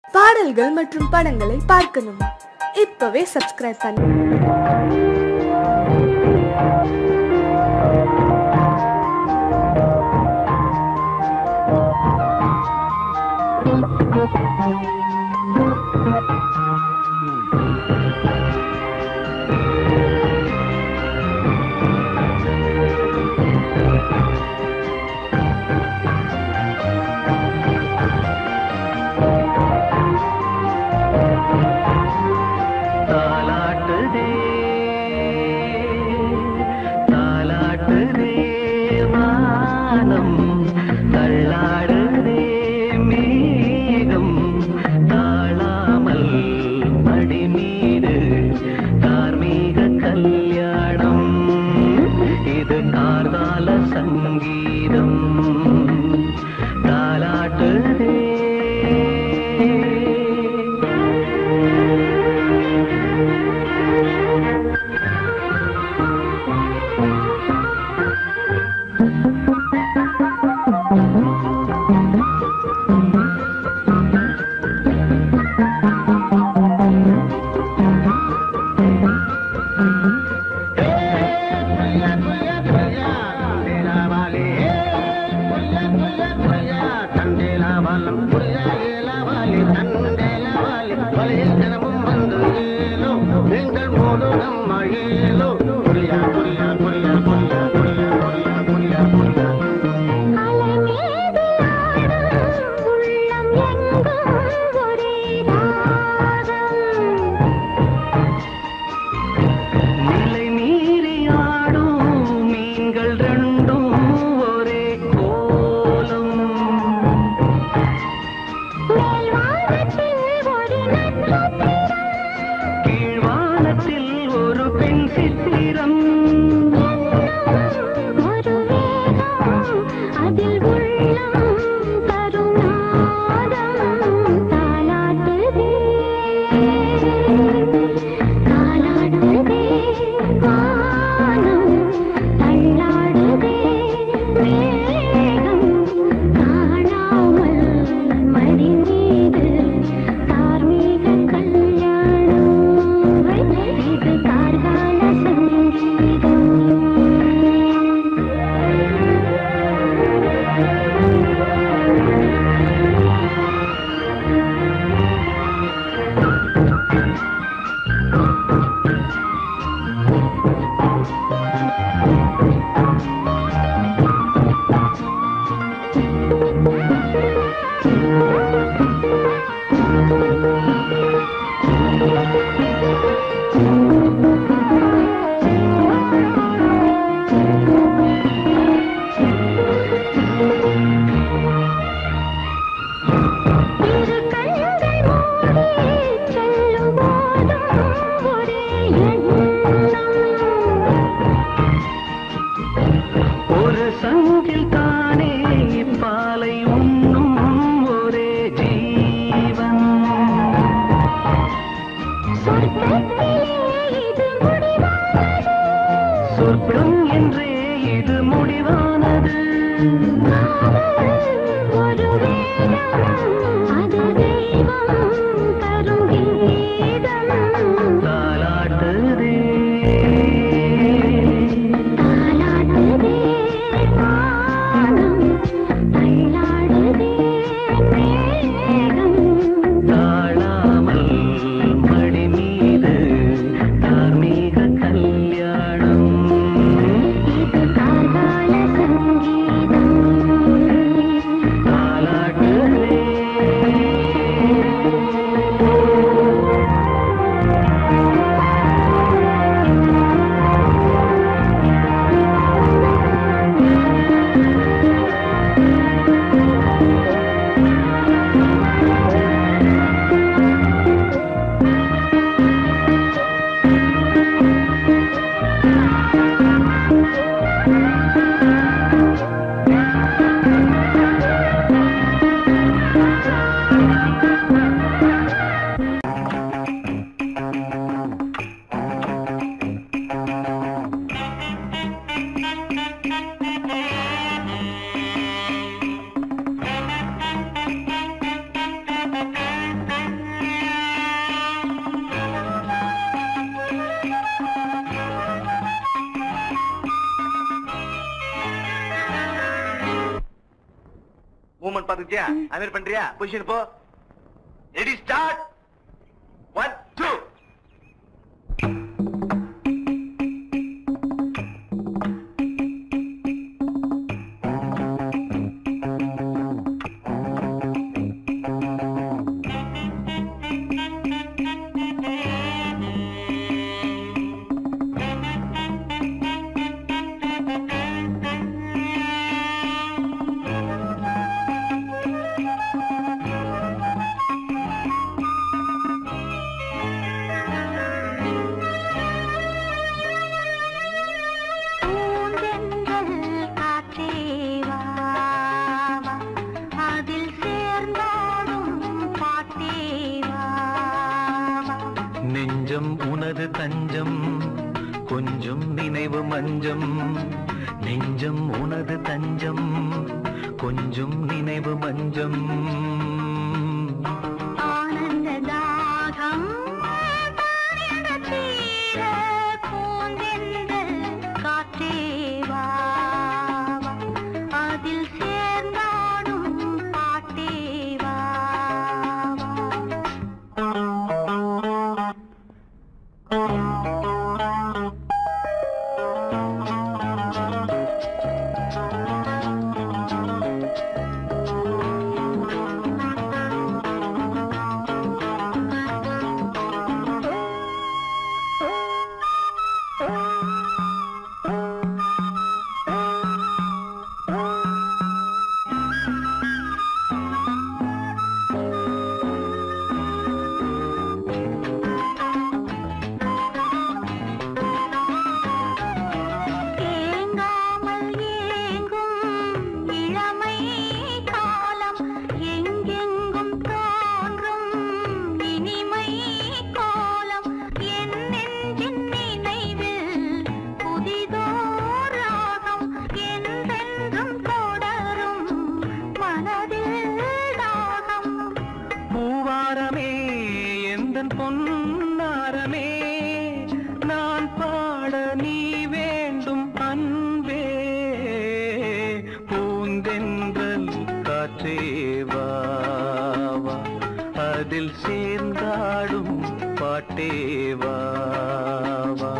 பாடல்கள் மற்றும் படங்களை பார்க்கணுமா இப்பவே சப்ஸ்கிரைப் பண்ணுங்க தாலாட்டுதே தாலாட்டுதே வானம் தள்ளாடுதே மேகம் தாழாமல் மடி மீது தார்மீக கல்யாணம் இது கார்கால சங்கீதம் தாலாட்டுதே அலைமேது ஆடும் உள்ளம் எங்கும் ஒரே ராகம் நிலை மீறி ஆடும் மீன்கள் ரெண்டும் ஒரே கோலம் மேல்வானத்தில் ஒரு நட்சத்திரம் கீழ்வானத்தில் ஒரு பெண் சித்திரம் ஒரு வேகம் அதில் உள்ளம் கருநாதம் தாலாட்டுதே தாலாடுதே வானம் தள்ளாடுதே மேகம் காணாமல் மடி மீது தார்மீக கல்யாணம் இது கார்கால சங்கீதம் இரு கண்கள் மூடி செல்லும் போதும் ஒரே எண்ணம் ஒரு சங்கில் தானே பாலை உண்ணும் ஒரே ஜீவன் சொர்க்கத்திலே இது முடிவானது சொர்க்கம் என்றே இது முடிவானது ஒரு வேதம் அது தெய்வம் தரும் கீதம் தாலாட்டுதே தாலாட்டுதே வானம் தள்ளாடுதே மேகம் தாழாமல் மடி மீது தார்மீக கல்யாணம் இது கார்கால சங்கீதம் பாத்துக்கிட்டியா அது மாதிரி பண்றியா பொசிஷன் போ ரெடி ஸ்டார்ட் ஒன் டூ பூந்தென்றல் காற்றே வா, வா. அதில் சேர்ந்தாடும் பாட்டே வா, வா. நெஞ்சம் உனது தஞ்சம் கொஞ்சம் நினைவு மஞ்சம் நெஞ்சம் உனது தஞ்சம் கொஞ்சம் நினைவு மஞ்சம் ஆனந்த தாகம் தானியங்கத் தீர பூந்தென்றல் காற்றே வா, வா. அதில் சேர்ந்தாடும் பாட்டே வா, வா. தேங்காமல் ஏங்கும் இளமை காலம் எங்கெங்கும் தோன்றும் இனிமை கோலம் என் நெஞ்சின் நினைவில் புதிதோர் ராகம் என்றென்றும் தொடரும் மனதில் தாகம் பூவாரமே எந்தன் பொன்னாரமே நான் பாட நீ வேண்டும் அன்பே பூந்தென்றல் காற்றே வா வா. அதில் சேர்ந்தாடும் பாட்டே வா வா.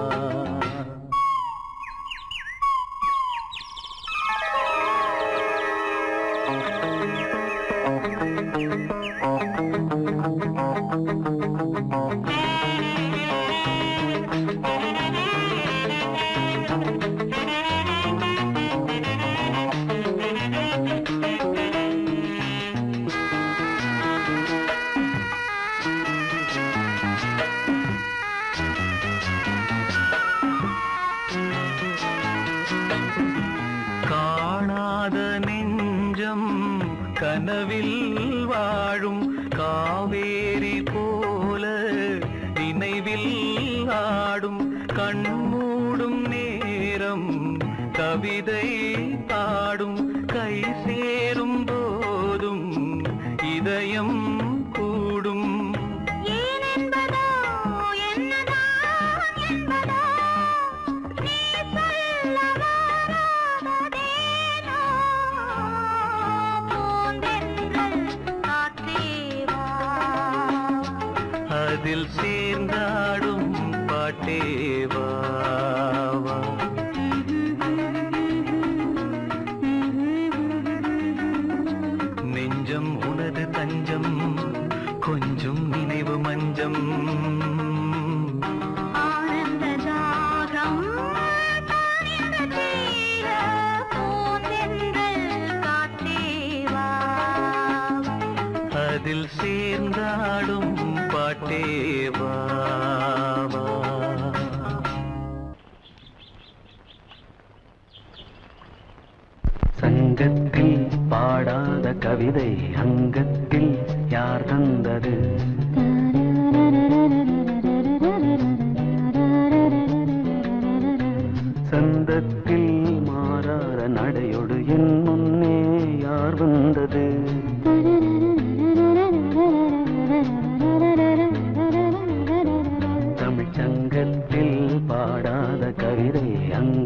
காணாத நெஞ்சம் கனவில் வாழும் காவேரி போல நினைவில் ஆடும் கண்மூடும் நேரம் கவிதை பாடும் கை சேரும் போதும் இதயம் கூடும் ஏன் என்பதோ என்னதான் என்பதோ நீ சொல்ல வராததேனோ பூந்தென்றல் காற்றே வா அதில் சேர்ந்தாடும் பாட்டே வா வா. நெஞ்சம் உனது தஞ்சம் கொஞ்சம் நினைவு மஞ்சம் ஆனந்த தாகம் தானியங்கத் தீர பூந்தென்றல் காற்றே வா அதில் சேர்ந்தாடும் பாட்டே வா வா. சங்கத்தில் பாடாத கவிதை அங்கத்தில் யார் தந்தது சந்தத்தில் மாறாத நடையொடு என் முன்னே யார் வந்தது தமிழ்ச் சங்கத்தில் பாடாத கவிதை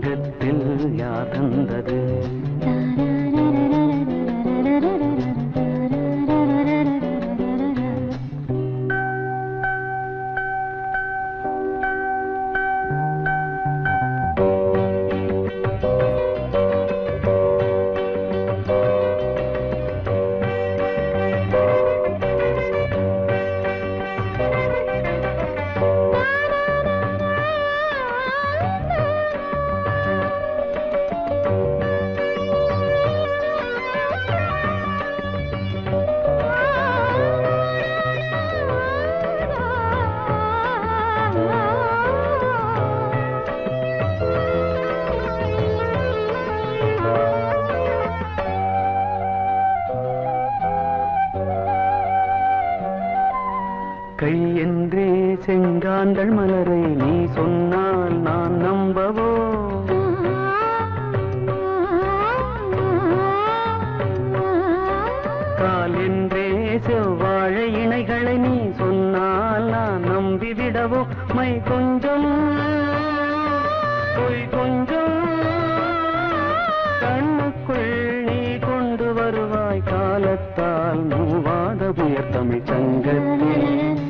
அங்கத்தில் யார் தந்தது கை என்றே செங்காந்தள் மலரை நீ சொன்னால் நான் நம்பவோ கால் என்றே செவ்வாழை இணைகளை நீ சொன்னால் நான் நம்பிவிடவோ மை கொஞ்சம் பொய் கொஞ்சம் கண்ணுக்குள் நீ கொண்டு வருவாய் காலத்தால் மூவாத புயர் தமிழ் சங்கத்தில்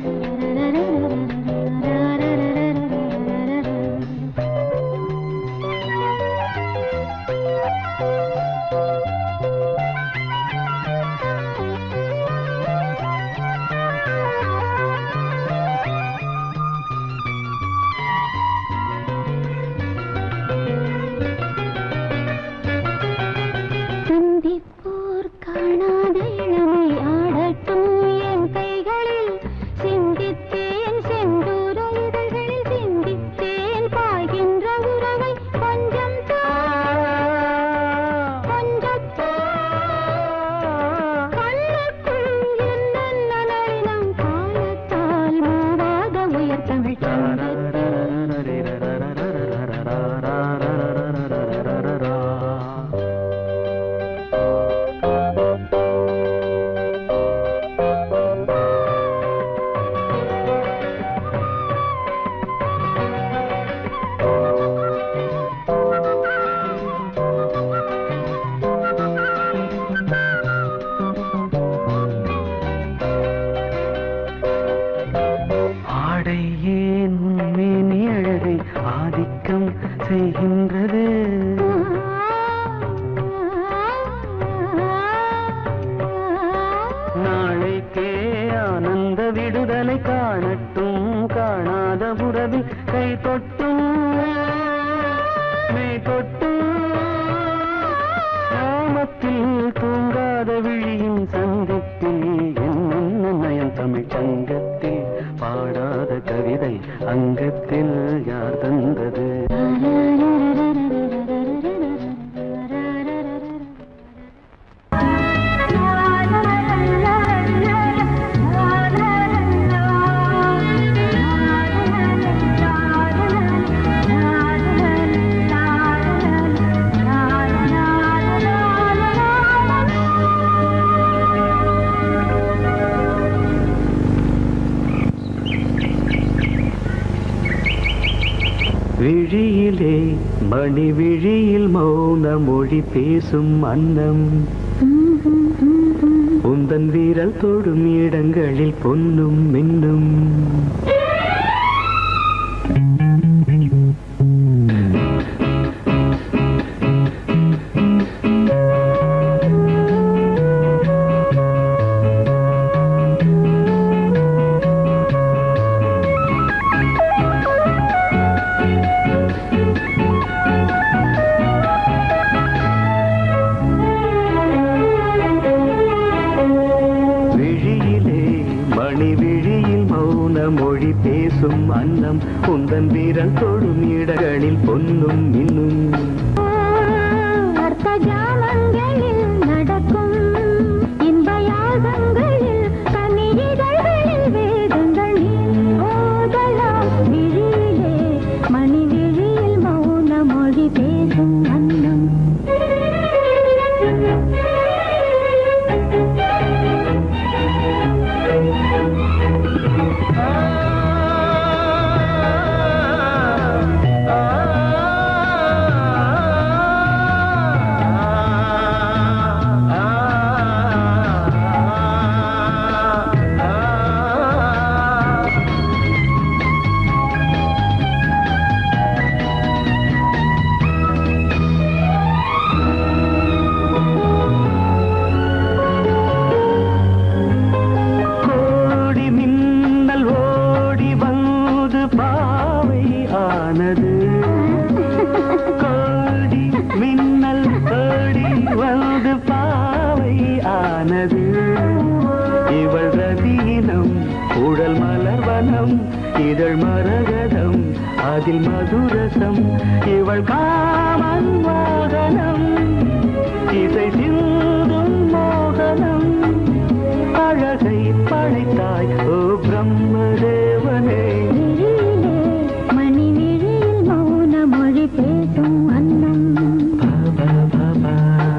சந்திப்போர் காணாத இளமை ஆடட்டும் என் கைகளில் சிந்தித்தேன் செந்தூர இதழ்களில் சிந்தித்தேன் பாய்கின்ற உறவை கொஞ்சம் தா, கொஞ்சம் தா. கண்ணுக்குள் என்னென்ன நளினம் காலத்தால் மூவாத உயர் தமிழ் சங்கத்தில் ஆடை ஏன் உண்மேனி அழகை ஆதிக்கம் செய்கின்றது நாளைக்கே ஆனந்த விடுதலை காணட்டும் காணாத உறவில் கை தொட்டும் மெய் தொட்டும் கிராமத்தில் தூங்காத விழியின் சந்திப்பில் என்ன நயம் தமிழ் சங்கத்தில் பாடாத கவிதை அங்கத்தில் யார் தந்தது விழியிலே மணி விழியில் மௌன மொழி பேசும் அன்னம் உந்தன் வீரல் தொடும் இடங்களில் பொன்னும் மின்னும் விழியிலே மணி விழியில் மௌன மொழி பேசும் அன்னம் உந்தன் வீரல் தொடும் இடங்களில் பொன்னும் மின்னும் அர்த்த ஜாமங்களில் நடக்கும் இன்ப யாகங்களில் கனியிதழ்களில் வேதங்கள் நீ ஓதலாம் விழியிலே மணி விழியில் மௌன மொழி பேசும் அன்னம் கோடி மின்னல் ஓடி வந்து பாவை ஆனது கோடி மின்னல் ஓடி வந்து பாவை ஆனது இவள் ரதீனம் உடல் மலர்வனம் இதழ் மரகதம் அதில் மதுரசம் இவள் காமன் மோகனம் இசை சிந்தும் மோகனம் அழகை ப அழைத்தாய் ஓ பிரம்மதேவனே விழியிலே மணி விழியில் மௌன மொழி பேசும் அன்னம் பாபா பாபா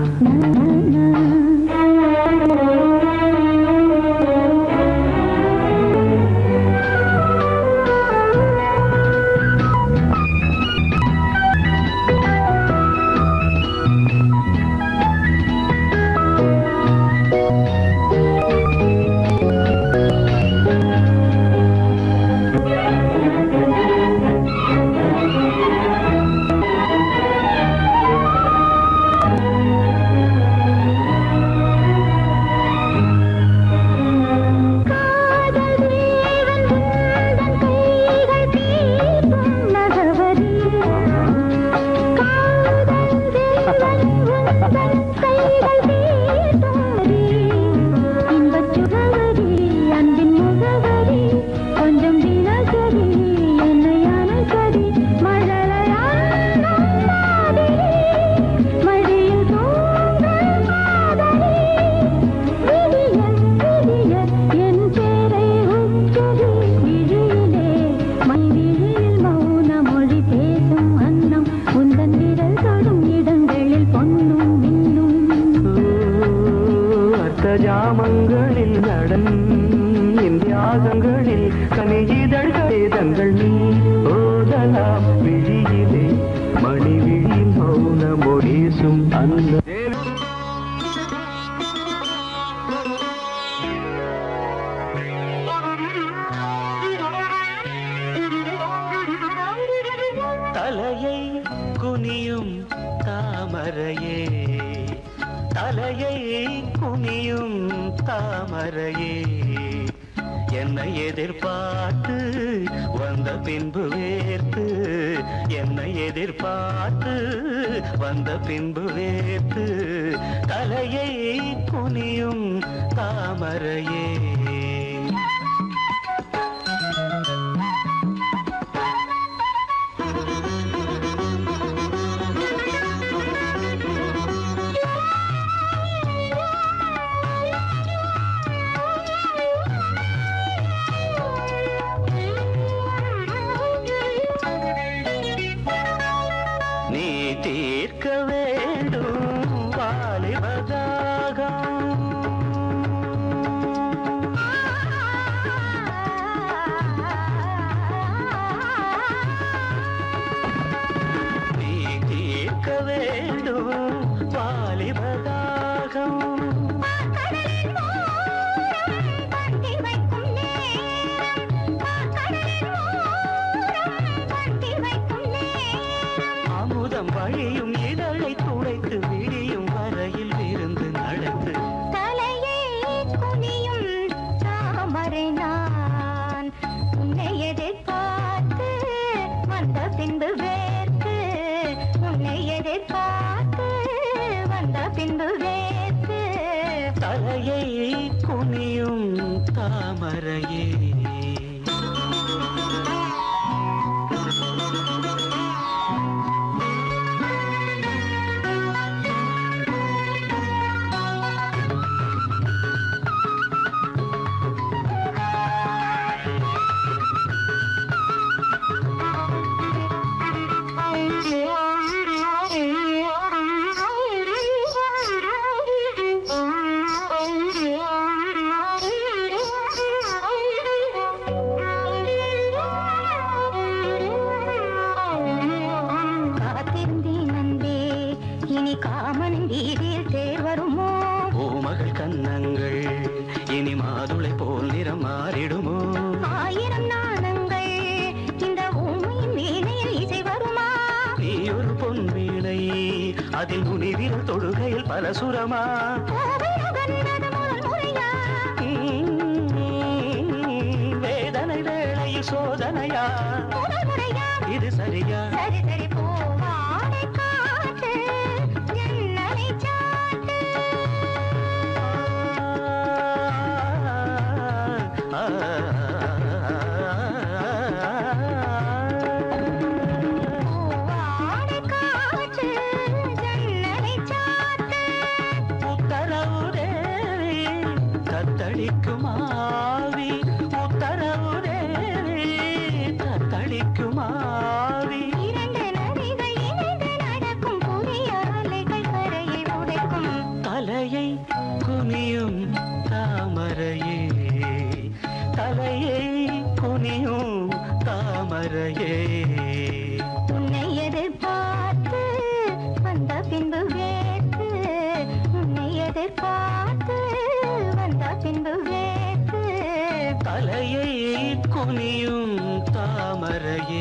காதல் தேவன் உந்தன் கைகள் தீர்க்கும் நகவரி காதல் தேவன் உந்தன் கைகள் தீர்க்கும் நகரி இன்பச் சுகவரி அன்பின் முகவரி கொஞ்சம் தினசரி என்னை அணைக்கடி மழலையான மாதிரி மடியில் தூங்கும் காதலி விடிய விடிய என் பேரை உச்சரி விழியிலே மை விழியில் மௌன மொழி பேசும் அன்னம் உந்தன் விரல் தொடும் இடங்களில் பொன்னும் மின்னும் அர்த்த ஜாமங்களில் நடன் இந்தியாகங்களில் கனிஜிதழ்கள் வேதங்கள் நீ ஓதலாம் விழியிலே மணி விழி மௌன மொழிசும் அந்த தலையை குனியும் தாமரையே தலையை குனியும் தாமரையே என்னை எதிர்பார்த்து வந்த பின்பு வேர்த்து என்னை எதிர்பார்த்து வந்த பின்பு வேர்த்து தலையை குனியும் தாமரையே நீ தீர்க்க வேண்டும் வாலிபதாகம் நீ தீர்க்க வேண்டும் வாலிபதாகம் அமுதம் வழியும் இதழை துடைத்து விடியும் வரையில் விருந்து நடத்து தலையை குனியும் தாமரை நான் உன்னை எதிர்பார்த்து வந்த பின்பு வேர்த்து உன்னை எதிர்பார்த்து வந்த பின்பு வேர்த்து தலையை குனியும் தாமரையே காத்திருந்தேன் அன்பே இனி காமன் வீதில் தேர் வருமோ பூமகள் கன்னங்கள் இனி மாதுளை போல் நிறம் மாறிடுமோ ஆயிரம் நாணங்கள் இந்த ஊமையின் வீணையில் இசை வருமா நீ ஒரு பொன் வீணை அதில் நுனிவிரல் தொடுகையில் பல சுரமா கோவை நுகர்ந்தது முதல் முறையா வேதனை வேளையில் சோதனையா முதல் முறையா இது சரியா சரி சரி பூவாடை காட்டு ஜன்னலை சாட்டு பூவாடை காட்டு ஜன்னலை சாட்டு உத்தரவு தேவி தத்தளிக்குமா தலையை குனியும் தாமரையே உன்னை எதிர்பார்த்து வந்த பின்பு வேத்து உன்னை எதிர்பார்த்து வந்த பின்பு வேத்து தலையை குனியும் தாமரையே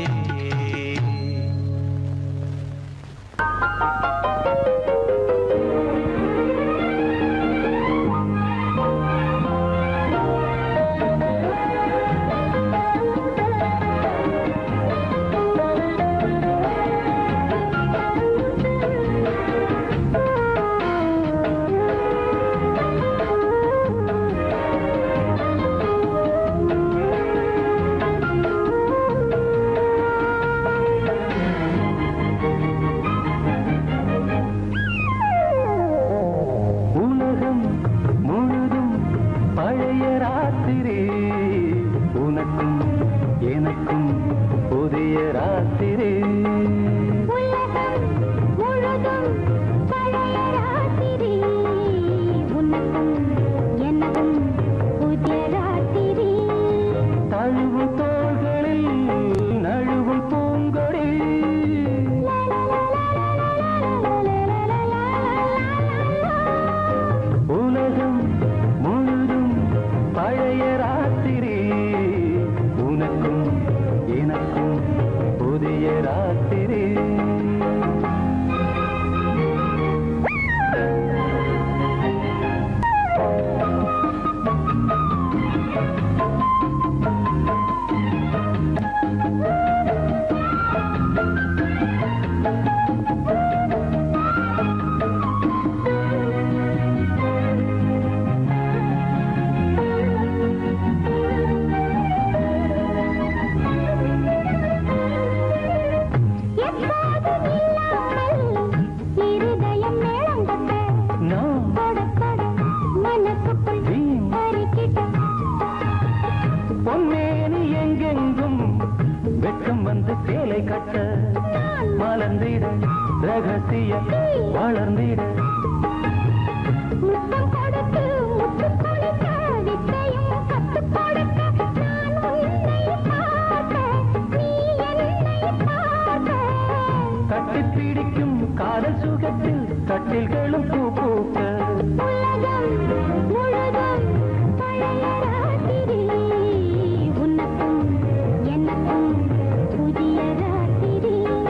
உலகம் முழுதும் பழைய ராத்திரி உனக்கும் எனக்கும் புதிய ராத்திரி உலகம் முழுதும் பழைய ராத்திரி உனக்கும் எனக்கும் புதிய ராத்திரி தழுவும் தோள்களில் நழுவும் பூங்கொடி உலகம் முழுதும் பழைய ராத்திரி உனக்கும் எனக்கும் புதிய ராத்திரி எப்போதும் இல்லாமல் இருதயம் மேளம் கொட்ட நான் தொட தொட மனசுக்குள் வீண் அரிக்கிட்ட பொன்மேனி எங்கெங்கும் வெட்கம் வந்து சேலை கட்ட மலர்ந்திட ரகசிய வளர்ந்திட முத்தம் கொடுத்து முத்து கொடுக்க வித்தையும் கத்துக் கொடுக்க நான் உன்னை பார்க்க நீ என்னை பார்க்க கட்டி பிடிக்கும் காதல் சுகத்தில் கட்டில்களும் பூ பூக்க உலகம் முழுதும் பழைய ராத்திரி உனக்கும் எனக்கும் புதிய ராத்திரி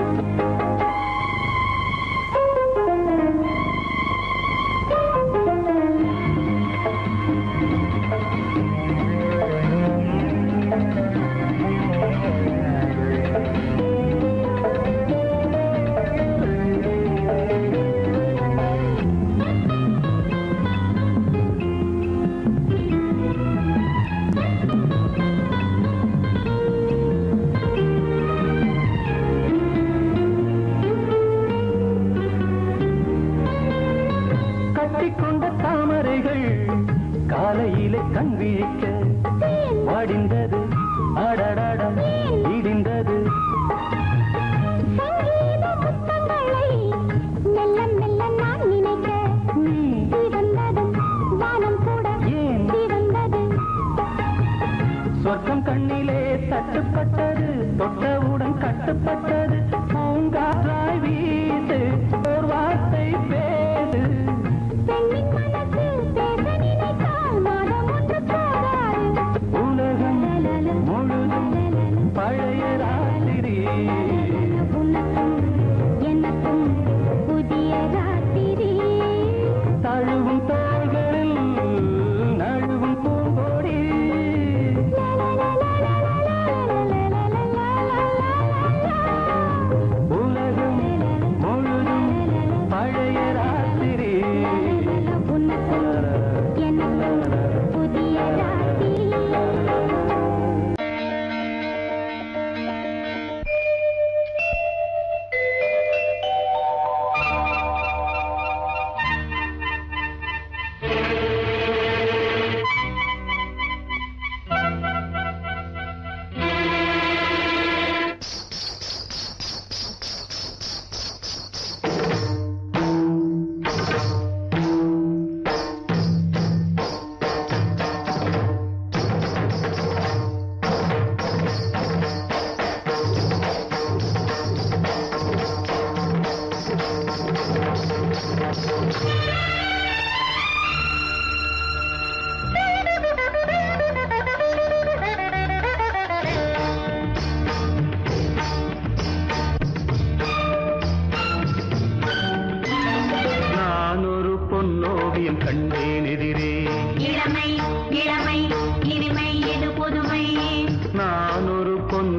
கட்டிக்கொண்ட தாமரைகள் காலையிலே கண் விழிக்க வாடிந்தது அடடடம் இடிந்தது சங்கீத முத்தங்களை மெல்ல மெல்ல நான் நினைக்க நீ சிவந்ததும் வானம் கூட ஏன் சிவந்தது சொர்க்கம் கண்ணிலே தட்டுப்பட்டது தொட்டவுடன் கட்டுப்பட்டது பூங்காற்றாய் வீசு ஓர் வார்த்தை பேசு பெண்ணின் மனசு பேச நினைத்தால் மாதம் ஒன்று போகாது உலகம் முழுதும் பழைய ராத்திரி உனக்கும் எனக்கும் புதிய ராத்திரி தழுவும் தோள்களில் நழுவும் பூங்கொடி உலகம் முழுதும் பழைய ராத்திரி உனக்கும்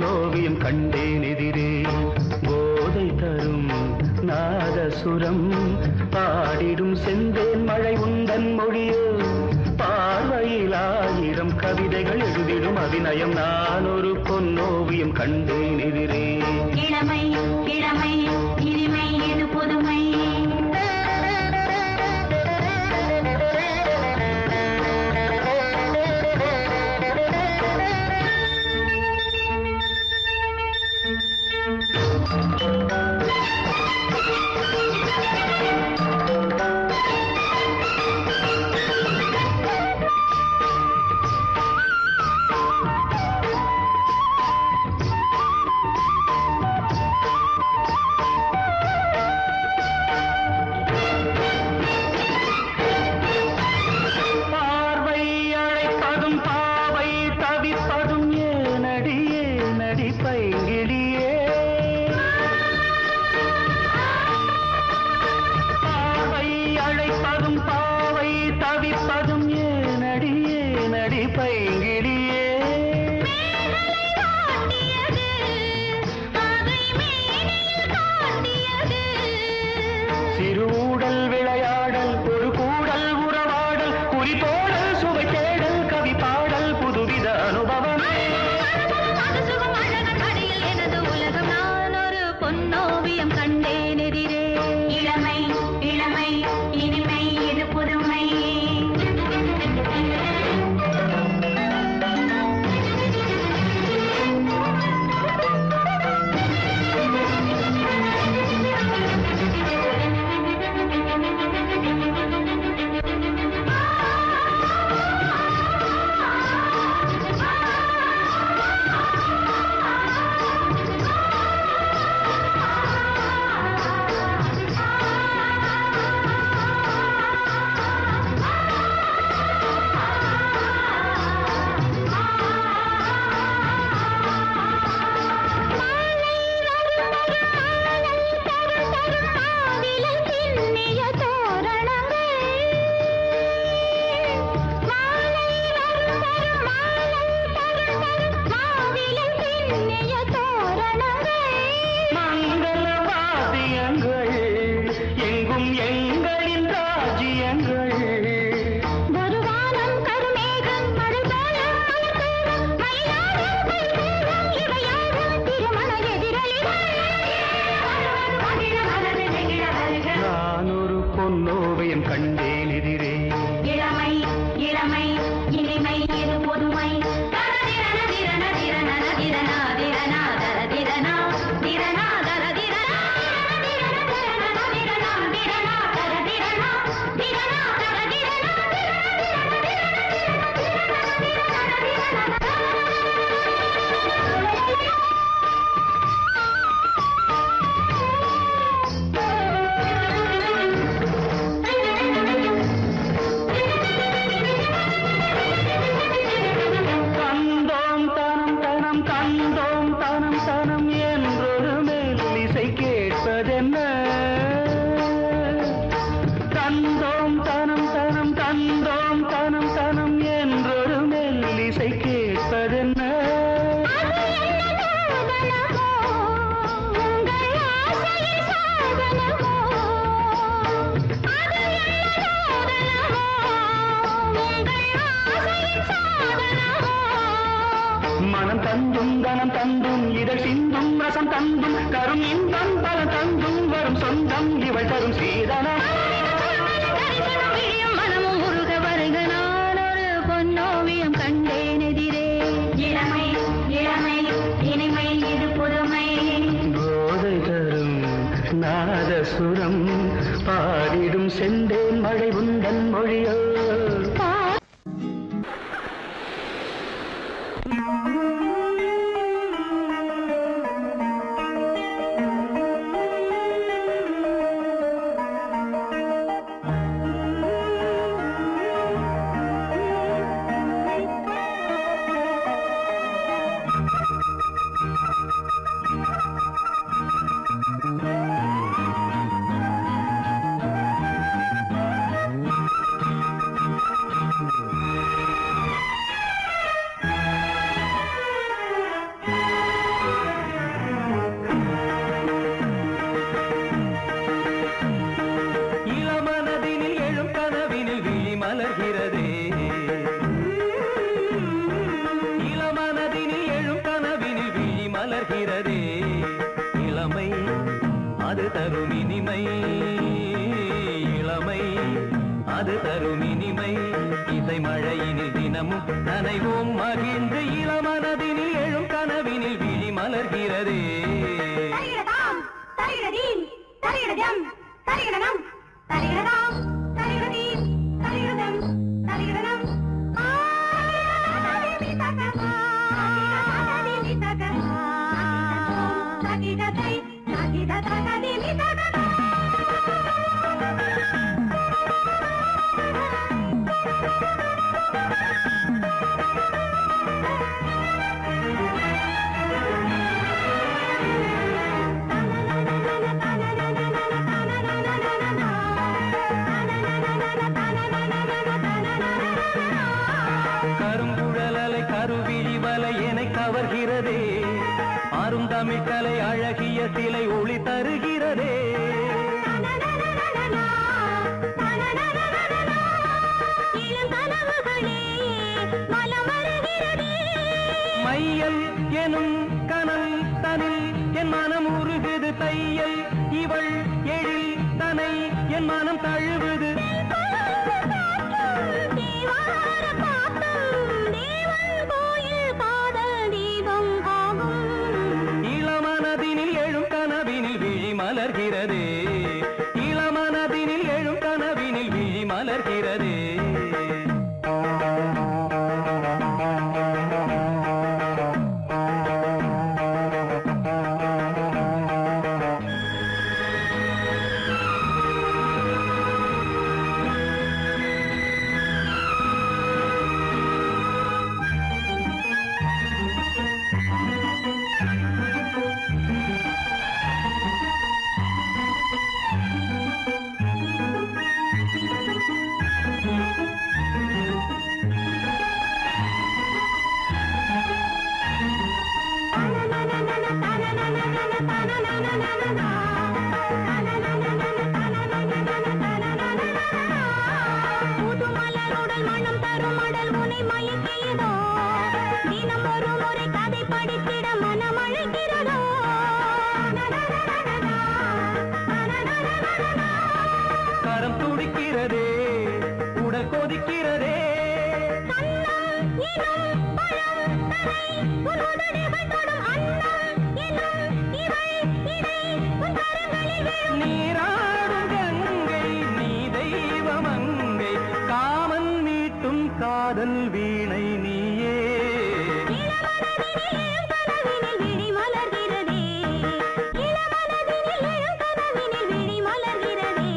பொன்னோவியம் கண்டேன் எதிரே போதை தரும் நாதசுரம் பாடிடும் செந்தேன் மழை உந்தன் மொழியோ பார்வையில் ஆயிரம் கவிதைகள் எழுதிடும் அபிநயம் நான் ஒரு பொன்னோவியம் கண்டேன் எதிரே இளமை இளமை இனிமை இது புதுமை பார்வை அழைப்பதும் பாவை தவிப்பதும் ஏனடியே நடி பைங்கிடியே பார்வை அழைப்பதும் பாவை தவிப்பதும் ஏனடியே நடி பைங்கிடியே சிறுடல் விளையாடல் ஒரு கூடல் உறவாடல் குறிப்போடல் சுவை தேடல் கவி பாடல் புதுவித அனுபவமே பொன்னோவியம் கண்டேன் எதிரே இளமை இளமை இனிமை இது புதுமை மங்கள வாத்தியங்கள் எங்கும் எங்களின் ராஜ்யங்கள் நான் ஒரு பொன்னோவியம் கண்டேன் எதிரே இளமை இளமை இனிமை இது புதுமை தரதிரன திரன திரன திரனா திரனா தர திரனா திரனா தர திரனா திரன திரன திரனா திரனா தர திரனா திரனா தர திரனா தந்தோம் தனம் தனம் தந்தோம் தனம் தனம் என்றொரு மெல்லிசை கேட்பதென்ன தந்தோம் தனம் தனம் தந்தோம் தனம் தனம் என்றொரு மெல்லிசை கேட்பதென்ன மனம் தந்தும் தனம் தந்தும் இதழ் சிந்தும் ரசம் தந்தும் கரும் இன்பம் பல தந்தும் வரும் சொந்தம் இவள் தரும் சீதனம் மனமும் முருக வருக நான் ஒரு பொன்னோவியம் கண்டேன் எதிரே இளமை இளமை இனிமை இது புதுமை போதை தரும் நாதசுரம் பாடிடும் செந்தேன் மழை உந்தன் மொழியோ மலர்கிறதே இளமை அது தரும் இனிமை இளமை அது தரும் இனிமை இசை மழையினில் தினமும் நனைவோம் மகிழ்ந்து இளமனதினில் எழும் கனவினில் விழி மலர்கிறதே தரிகிடதாம் தரிகிடதீம் தரிகிடதம் தரிகிடனம் தரிகிடதாம் தரிகிடதீம் தரிகிடதம் தரிகிடனம் தகிடதை தகிடதகதிமி தகதா கருங்குழலலை கருவிழி வலை என கவர்கிறதே அருந்தமிழ் கலை அழகிய சிலை ஒளி தருகிறதே மையல் எனும் கனல் தனில் என் மனம் உருகுது தையல் இவள் எழில் தனை என் மனம் தழுவுது இளமனதினில் எழும் கனவினில் விழி மலர்கிறதே இளமனதினில் எழும் கனவினில் விழி மலர்கிறதே புதுமலருடல் மனம் தரும் மடல் உனை மயக்கியதோ தினம் ஒரு முறை கதை படித்திட மனம் அழைக்கிறதோ கரம் துடிக்கிறதே உடல் கொதிக்கிறதே கண்ணம் எனும் பழம் தரை உன்னுடனேகள் தொடும் அன்னம் எனும் இவை இடை உன் கரங்களில் விழும் நீராடும் கங்கை நீ தெய்வமங்கை காமன் மீட்டும் காதல் வீணை நீயே இளமனதினில் எழும் கனவினில் விழி மலர்கிறதே இளமனதினில் எழும் கனவினில் விழி மலர்கிறதே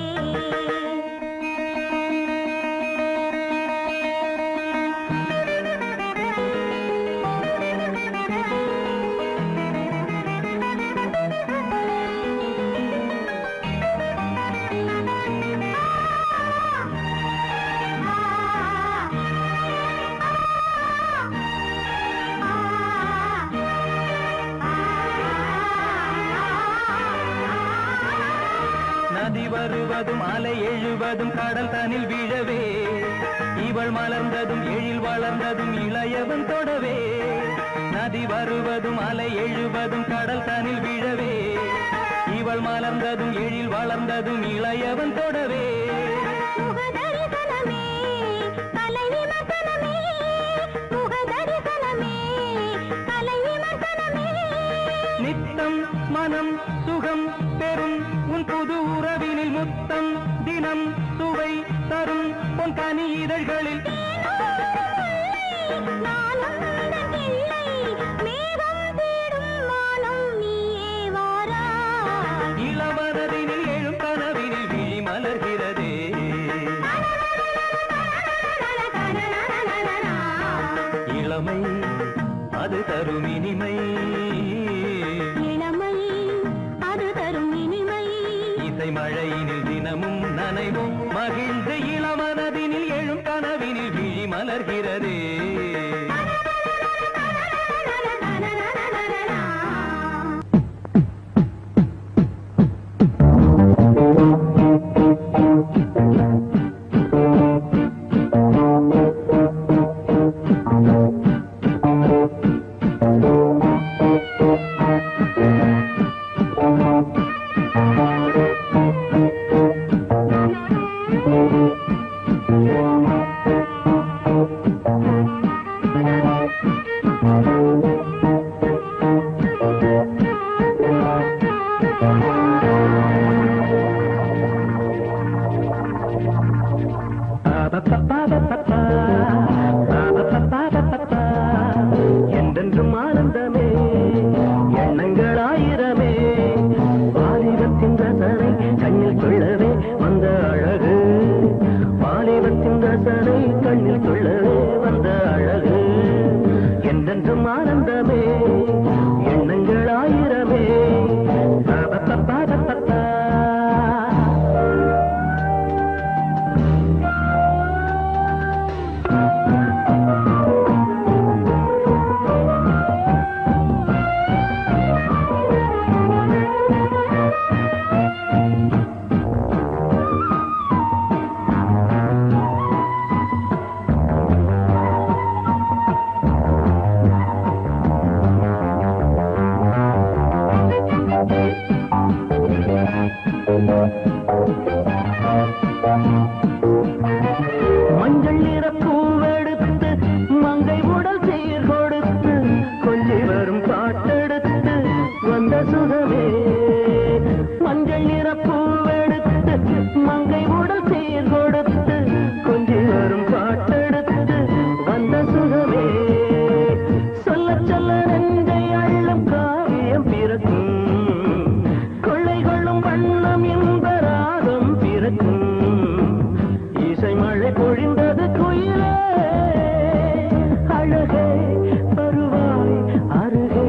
நதி வருவதும் அலை எழுவதும் கடல் தனில் விழவே இவள் மலர்ந்ததும் எழில் வளர்ந்ததும் இளையவன் தொடவே நதி வருவதும் அலை எழுவதும் கடல் தனில் விழவே இவள் மலர்ந்ததும் எழில் வளர்ந்ததும் இளையவன் தொடவே முகதரிசனமே கலை விமர்சனமே முகதரிசனமே கலை விமர்சனமே நித்தம் மனம் சுகம் பெறும் உன் புது உறவினில் முத்தம் தினம் சுவை தரும் உன் கனி இதழ்களில் நானும் உந்தன் இல்லை மேகம் தேடும் வானம் நீயே வாராய் இளவரதினில் எழும் கனவினில் விழி மலர்கிறதே இளமை அது தரும் இனிமை இளமை அது தரும் இனிமை இசை மழையினில் தினமும் நனைவும் மகிழ்ந்து இளமனதினில் எழும் கனவினில் விழி மலர்கிறதே ஆ நேரம் பிறக்கும் கொள்ளை கொள்ளும் வண்ணம் இந்த ராகம் பிறக்கும் இசை மழை பொழிந்தது குயிலே அழகே வருவாய் அருகே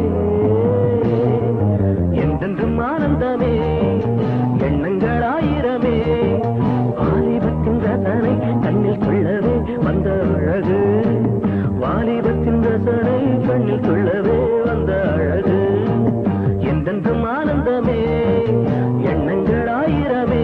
என்றென்றும் ஆனந்தமே எண்ணங்கள் ஆயிரமே வாலிபத்தின் ரசனை கண்ணில் கொள்ளவே வந்த அழகு வாலிபத்தின் ரசனை கண்ணில் கொள்ளவே வந்த அழகு என்றென்றும் ஆனந்தமே எண்ணங்கள் ஆயிரமே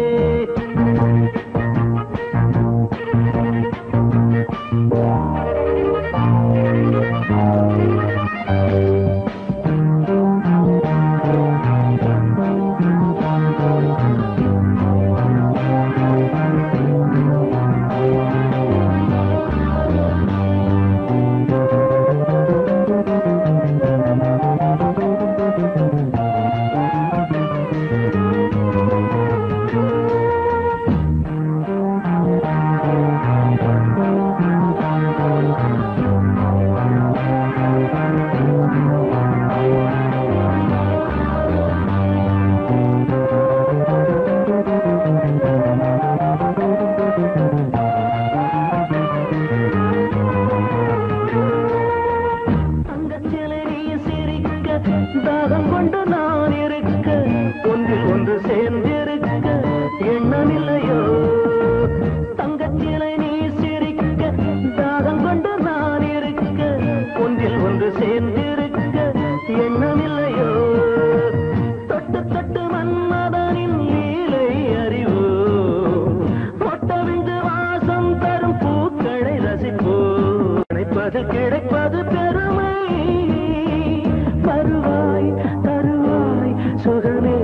தங்கச்சிலை நீ சிரிக்க தாகம் கொண்டு நான் இருக்க ஒன்றில் ஒன்று சேர்ந்திருக்க எண்ணமில்லையோ தங்கச்சிலை நீ சிரிக்க தாகம் கொண்டு நான் இருக்க ஒன்றில் ஒன்று சேர்ந்திருக்க எண்ணமில்லையோ தொட்டு தொட்டு மன்மதனின் லீலை அறிவோ மொட்டவிந்து வாசம் தரும் பூக்களை ரசிப்போ கிடைப்பது கிடைப்பது பெருமை வருவாய் தருவாய் சுகமே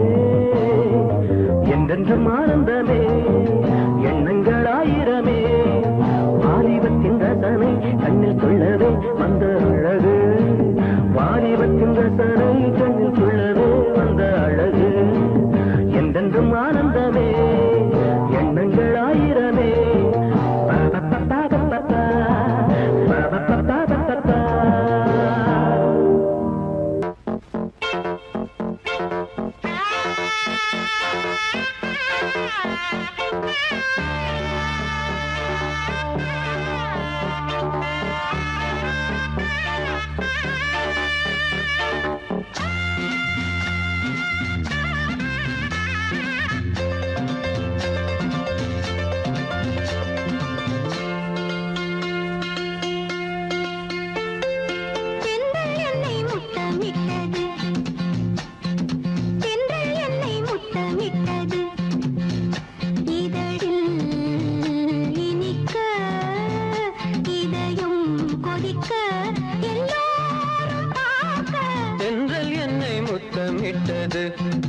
என்றென்றும் ஆனந்தமே எண்ணங்கள் ஆயிரமே வாலிபத்தின் ரசனை கண்ணில் கொள்ளவே வந்த அழகு வாலிபத்தின் ரசனை கண்ணில் கொள்ளவே வந்த அழகு என்றென்றும் ஆனந்தமே எண்ணங்கள் ஆயிரமே பா-பா-பா-பா-பா-பா. பா-பா-பா-பா-பா-பா. தென்றல் என்னை முத்தமிட்டது தென்றல் என்னை முத்தமிட்டது இதழில் இனிக்க இதயம் கொதிக்க எல்லோரும் பார்க்க தென்றல் என்னை முத்தமிட்டது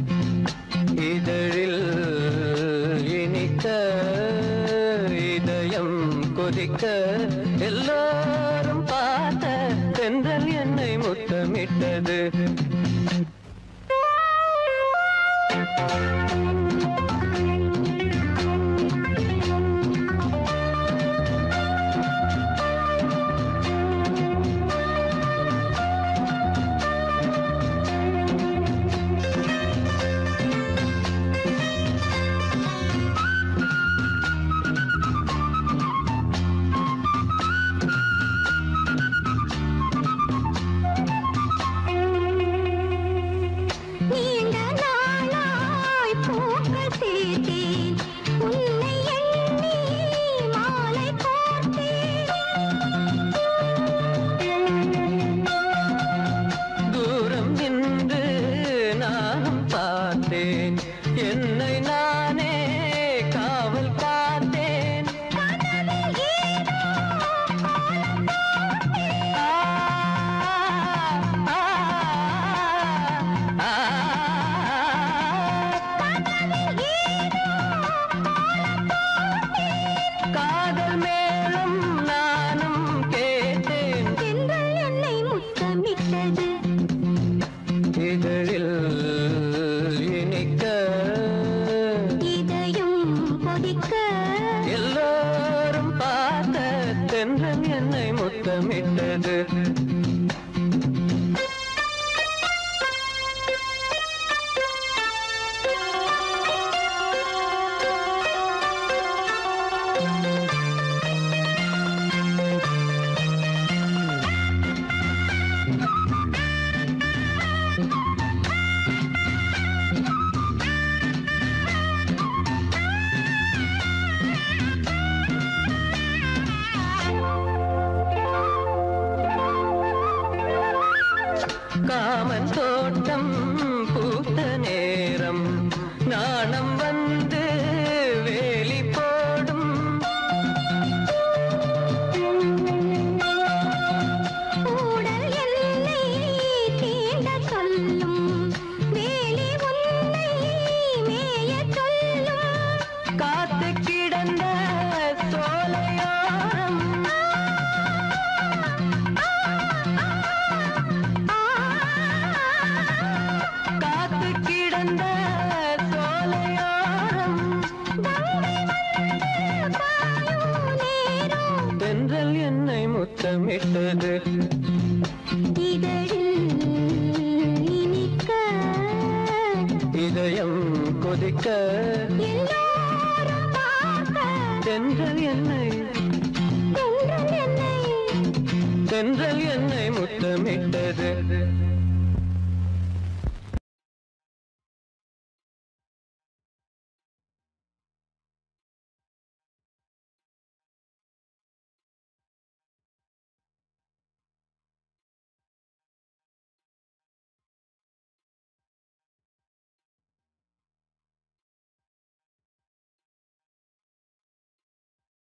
இதழில் இனிக்க இதயம் கொதிக்க எல்லாரும் பார்த்த தென்றல் என்னை முத்தமிட்டது நீண்ட நாளாய் பூக்கள் சேர்த்தேன் உன்னை எண்ணி மாலை கோர்த்தேன் தூரம் நின்று நானும் பார்த்தேன் என்னை நானே காவல் காத்தேன் ஆ, ஆ, ஆ, காதல் மேலும் நானும் கேட்டேன் தென்றல் என்னை முத்தமிட்டது இதழில் இனிக்க இதயம் கொதிக்க எல்லாரும் பார்த்த தென்றல் என்னை முத்தமிட்டது காமன் தோட்டம் பூத்த நேரம் நாணம் வந்து வேலி போடும் கூடல் எல்லை தீண்ட சொல்லும் வேலி உன்னை மேயச் சொல்லும் காத்து கிடந்த சோலையோரம் காத்து கிடந்த சோலையோரம் தென்றல் என்னை முத்தமிட்டது இதழில் இனிக்க இதயம் கொதிக்க எல்லோரும் பார்க்க தென்றல் என்னை தென்றல் என்னை தென்றல் என்னை முத்தமிட்டது